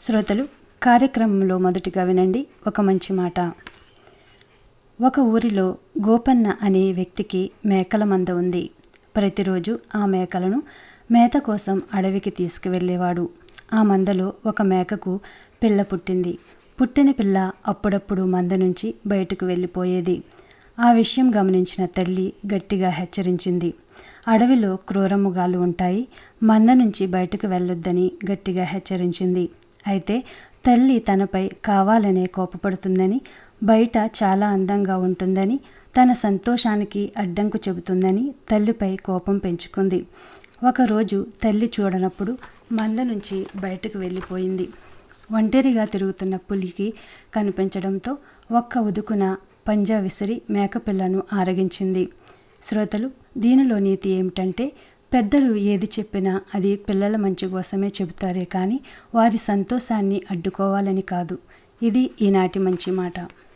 శ్రోతలు కార్యక్రమంలో మొదటిగా వినండి ఒక మంచి మాట ఒక ఊరిలో గోపన్న అనే వ్యక్తికి మేకల మంద ఉంది ప్రతిరోజు ఆ మేకలను మేత కోసం అడవికి తీసుకువెళ్ళేవాడు ఆ మందలో ఒక మేకకు పిల్ల పుట్టింది పుట్టిన పిల్ల అప్పుడప్పుడు మంద నుంచి బయటకు వెళ్ళిపోయేది ఆ విషయం గమనించిన తల్లి గట్టిగా హెచ్చరించింది అడవిలో క్రూరముగాలు ఉంటాయి మంద నుంచి బయటకు వెళ్ళొద్దని గట్టిగా హెచ్చరించింది అయితే తల్లి తనపై కావాలనే కోపపడుతుందని బయట చాలా అందంగా ఉంటుందని తన సంతోషానికి అడ్డంకు చెబుతుందని తల్లిపై కోపం పెంచుకుంది ఒకరోజు తల్లి చూడనప్పుడు మంద నుంచి బయటకు వెళ్ళిపోయింది ఒంటరిగా తిరుగుతున్న పులికి కనిపించడంతో ఒక్క ఉదుకున పంజా విసిరి మేకపిల్లను ఆరగించింది శ్రోతలు దీనిలో నీతి ఏమిటంటే పెద్దలు ఏది చెప్పినా అది పిల్లల మంచి కోసమే చెబుతారే కానీ వారి సంతోషాన్ని అడ్డుకోవాలని కాదు ఇది ఈనాటి మంచి మాట